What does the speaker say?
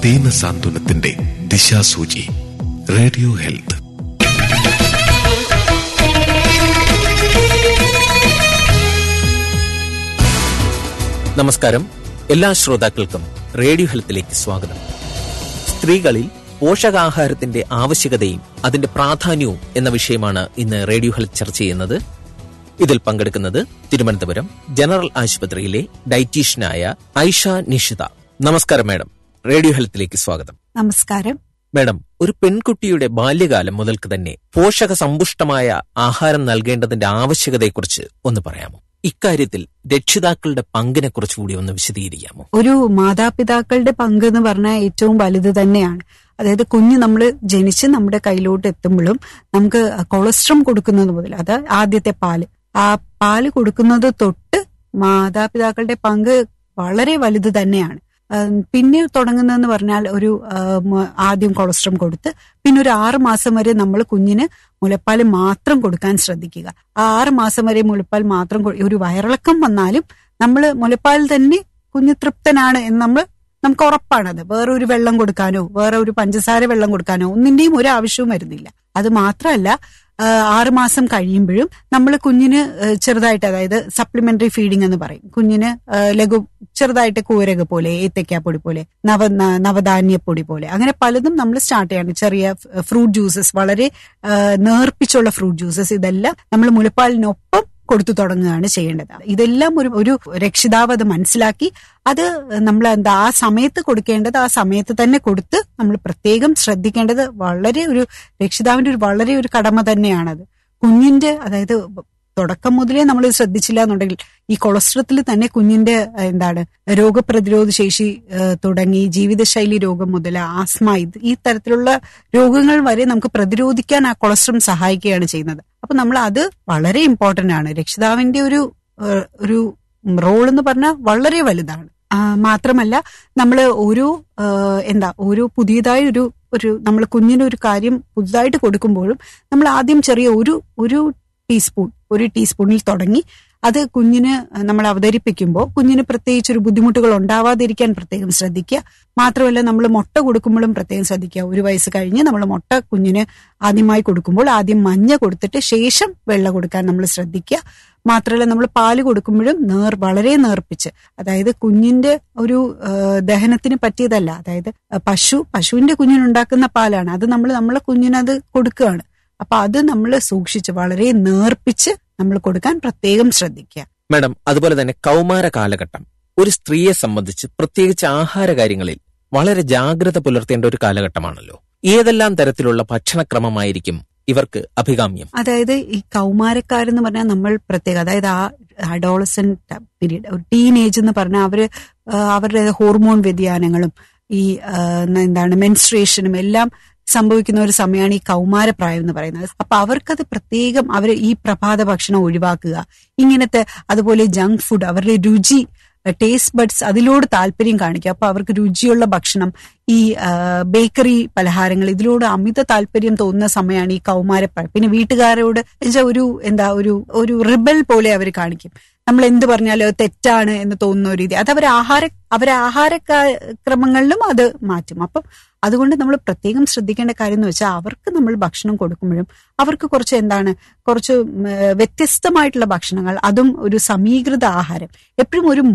ദീന സാന്ത്വനത്തിന്റെ ദിശാസൂചി radio health നമസ്കാരം എല്ലാ ശ്രോതാക്കൾക്കും റേഡിയോ ഹെൽത്തിലേക്ക് സ്വാഗതം സ്ത്രീകളിൽ പോഷകാഹാരത്തിന്റെ ആവശ്യകതയും അതിന്റെ പ്രാധാന്യവും എന്ന വിഷയമാണ് ഇന്ന് റേഡിയോ ഹെൽത്ത് ചർച്ച ചെയ്യുന്നത് ഇതിൽ പങ്കെടുക്കുന്നത് തിരുവനന്തപുരം ജനറൽ ആശുപത്രിയിലെ ഡയറ്റീഷ്യനായ ഐഷ നിഷിത നമസ്കാരം മാഡം റേഡിയോ ഹെൽത്തിലേക്ക് സ്വാഗതം നമസ്കാരം മാഡം ഒരു പെൺകുട്ടിയുടെ ബാല്യകാലം മുതൽക്ക് തന്നെ പോഷക സമ്പുഷ്ടമായ ആഹാരം നൽകേണ്ടതിന്റെ ആവശ്യകതയെക്കുറിച്ച് ഒന്ന് പറയാമോ ഇക്കാര്യത്തിൽ രക്ഷിതാക്കളുടെ പങ്കിനെ കുറിച്ച് കൂടി ഒന്ന് വിശദീകരിക്കാമോ ഒരു മാതാപിതാക്കളുടെ പങ്ക് എന്ന് പറഞ്ഞാൽ ഏറ്റവും വലുത് തന്നെയാണ് അതായത് കുഞ്ഞ് നമ്മൾ ജനിച്ച് നമ്മുടെ കയ്യിലോട്ട് എത്തുമ്പോഴും നമുക്ക് കൊളസ്ട്രം കൊടുക്കുന്നത് മുതൽ അത് ആദ്യത്തെ പാല് ആ പാല് കൊടുക്കുന്നത് തൊട്ട് മാതാപിതാക്കളുടെ പങ്ക് വളരെ വലുത് തന്നെയാണ് ഉം, പിന്നെ തുടങ്ങുന്നതെന്ന് പറഞ്ഞാൽ ഒരു ഉം, ആദ്യം കൊളസ്ട്രം കൊടുത്ത് പിന്നെ ഒരു ആറ് മാസം വരെ നമ്മൾ കുഞ്ഞിന് മുലപ്പാൽ മാത്രം കൊടുക്കാൻ ശ്രദ്ധിക്കുക ആ ആറ് മാസം വരെ മുലപ്പാൽ മാത്രം കൊ- ഒരു വയറിളക്കം വന്നാലും നമ്മൾ മുലപ്പാൽ തന്നെ കുഞ്ഞ് തൃപ്തനാണ് എന്ന് നമ്മൾ നമുക്ക് ഉറപ്പാണത് വേറെ ഒരു വെള്ളം കൊടുക്കാനോ വേറെ ഒരു പഞ്ചസാര വെള്ളം കൊടുക്കാനോ ഒന്നിന്റെയും ഒരു ആവശ്യവും വരുന്നില്ല അത് മാത്രമല്ല ആ, ആറുമാസം കഴിയുമ്പോഴും നമ്മൾ കുഞ്ഞിന് ആ, ചെറുതായിട്ട് അതായത് സപ്ലിമെന്ററി ഫീഡിംഗ് എന്ന് പറയും കുഞ്ഞിന് ആ, ലഘു ചെറുതായിട്ട് കൂരക പോലെ ഏത്തക്കാപ്പൊടി പോലെ നവ ന- നവധാന്യപ്പൊടി പോലെ അങ്ങനെ പലതും നമ്മൾ സ്റ്റാർട്ട് ചെയ്യാണ് ചെറിയ ഫ്രൂട്ട് ജ്യൂസസ് വളരെ ആ, നേർപ്പിച്ചുള്ള ഫ്രൂട്ട് ജ്യൂസസ് ഇതെല്ലാം നമ്മൾ മുലപ്പാലിനൊപ്പം കൊടുത്തു തുടങ്ങുകയാണ് ചെയ്യേണ്ടത് ഇതെല്ലാം ഒരു ഒരു രക്ഷിതാവ് അത് മനസ്സിലാക്കി അത് നമ്മൾ എന്താ ആ സമയത്ത് കൊടുക്കേണ്ടത് ആ സമയത്ത് തന്നെ കൊടുത്ത് നമ്മൾ പ്രത്യേകം ശ്രദ്ധിക്കേണ്ടത് വളരെ ഒരു രക്ഷിതാവിന്റെ ഒരു വളരെ ഒരു കടമ തന്നെയാണത് കുഞ്ഞിന്റെ അതായത് തുടക്കം മുതലേ നമ്മൾ ശ്രദ്ധിച്ചില്ല എന്നുണ്ടെങ്കിൽ ഈ കൊളസ്ട്രത്തിൽ തന്നെ കുഞ്ഞിന്റെ ഏഹ്, എന്താണ് രോഗപ്രതിരോധ ശേഷി ഏഹ്, തുടങ്ങി ജീവിതശൈലി രോഗം മുതൽ ആസ്മ ഇത് ഈ തരത്തിലുള്ള രോഗങ്ങൾ വരെ നമുക്ക് പ്രതിരോധിക്കാൻ ആ കൊളസ്ട്രം സഹായിക്കുകയാണ് ചെയ്യുന്നത് അപ്പൊ നമ്മൾ അത് വളരെ ഇമ്പോർട്ടന്റ് ആണ് രക്ഷിതാവിന്റെ ഒരു ഏഹ്, ഒരു റോൾ എന്ന് പറഞ്ഞാൽ വളരെ വലുതാണ് ആ, മാത്രമല്ല നമ്മൾ ഓരോ ഏഹ്, എന്താ ഓരോ പുതിയതായ ഒരു ഒരു നമ്മൾ കുഞ്ഞിന് ഒരു കാര്യം പുതുതായിട്ട് കൊടുക്കുമ്പോഴും നമ്മൾ ആദ്യം ചെറിയ ഒരു ഒരു ടീസ്പൂൺ ഒരു ടീസ്പൂണിൽ തുടങ്ങി അത് കുഞ്ഞിന് നമ്മൾ അവതരിപ്പിക്കുമ്പോൾ കുഞ്ഞിന് പ്രത്യേകിച്ച് ഒരു ബുദ്ധിമുട്ടുകൾ ഉണ്ടാവാതിരിക്കാൻ പ്രത്യേകം ശ്രദ്ധിക്കുക മാത്രമല്ല നമ്മൾ മുട്ട കൊടുക്കുമ്പോഴും പ്രത്യേകം ശ്രദ്ധിക്കുക ഒരു വയസ്സ് കഴിഞ്ഞ് നമ്മൾ മുട്ട കുഞ്ഞിന് ആദ്യമായി കൊടുക്കുമ്പോൾ ആദ്യം മഞ്ഞ കൊടുത്തിട്ട് ശേഷം വെള്ള കൊടുക്കാൻ നമ്മൾ ശ്രദ്ധിക്കുക മാത്രമല്ല നമ്മൾ പാല് കൊടുക്കുമ്പോഴും നേർ വളരെ നേർപ്പിച്ച് അതായത് കുഞ്ഞിന്റെ ഒരു ആ, ദഹനത്തിന് പറ്റിയതല്ല അതായത് ആ, പശു പശുവിന്റെ കുഞ്ഞിനുണ്ടാക്കുന്ന പാലാണ് അത് നമ്മൾ നമ്മളെ കുഞ്ഞിനത് കൊടുക്കുകയാണ് അപ്പൊ അത് നമ്മൾ സൂക്ഷിച്ച് വളരെ നേർപ്പിച്ച് നമ്മൾ കൊടുക്കാൻ പ്രത്യേകം ശ്രദ്ധിക്കുക മാഡം അതുപോലെ തന്നെ കൗമാര കാലഘട്ടം ഒരു സ്ത്രീയെ സംബന്ധിച്ച് പ്രത്യേകിച്ച് ആഹാര കാര്യങ്ങളിൽ വളരെ ജാഗ്രത പുലർത്തേണ്ട ഒരു കാലഘട്ടമാണല്ലോ ഏതെല്ലാം തരത്തിലുള്ള ഭക്ഷണക്രമമായിരിക്കും ഇവർക്ക് അഭികാമ്യം അതായത് ഈ കൗമാരക്കാരെന്ന് പറഞ്ഞാൽ നമ്മൾ പ്രത്യേക അതായത് ആ അഡോളസൻ പീരീഡ് ഒരു ടീനേജ് എന്ന് പറഞ്ഞാൽ അവര് ആ, അവരുടെ ഹോർമോൺ വ്യതിയാനങ്ങളും ഈ ആ, എന്താണ് മെൻസ്ട്രേഷനും എല്ലാം സംഭവിക്കുന്ന ഒരു സമയമാണ് ഈ കൗമാരപ്രായം എന്ന് പറയുന്നത് അപ്പൊ അവർക്കത് പ്രത്യേകം അവർ ഈ പ്രഭാത ഭക്ഷണം ഒഴിവാക്കുക ഇങ്ങനത്തെ അതുപോലെ ജങ്ക് ഫുഡ് അവരുടെ രുചി ടേസ്റ്റ് ബഡ്സ് അതിലോട് താല്പര്യം കാണിക്കുക അപ്പൊ അവർക്ക് രുചിയുള്ള ഭക്ഷണം ഈ ആ, ബേക്കറി പലഹാരങ്ങൾ ഇതിലോട് അമിത താല്പര്യം തോന്നുന്ന സമയമാണ് ഈ കൗമാരപ്രായം പിന്നെ വീട്ടുകാരോട് എന്നുവെച്ചാൽ ഒരു എന്താ ഒരു ഒരു റിബൽ പോലെ അവർ കാണിക്കും നമ്മൾ എന്ത് പറഞ്ഞാലും അത് തെറ്റാണ് എന്ന് തോന്നുന്ന ഒരു രീതി അത് അവർ ആഹാര അവരെ ആഹാര കാ- ക്രമങ്ങളിലും അത് മാറ്റും അപ്പം അതുകൊണ്ട് നമ്മൾ പ്രത്യേകം ശ്രദ്ധിക്കേണ്ട കാര്യം എന്ന് വെച്ചാൽ അവർക്ക് നമ്മൾ ഭക്ഷണം കൊടുക്കുമ്പോഴും അവർക്ക് കുറച്ച് എന്താണ് കുറച്ച് ഉം, ഏഹ്, വ്യത്യസ്തമായിട്ടുള്ള ഭക്ഷണങ്ങൾ അതും ഒരു സമീകൃത ആഹാരം എപ്പോഴും ഒരു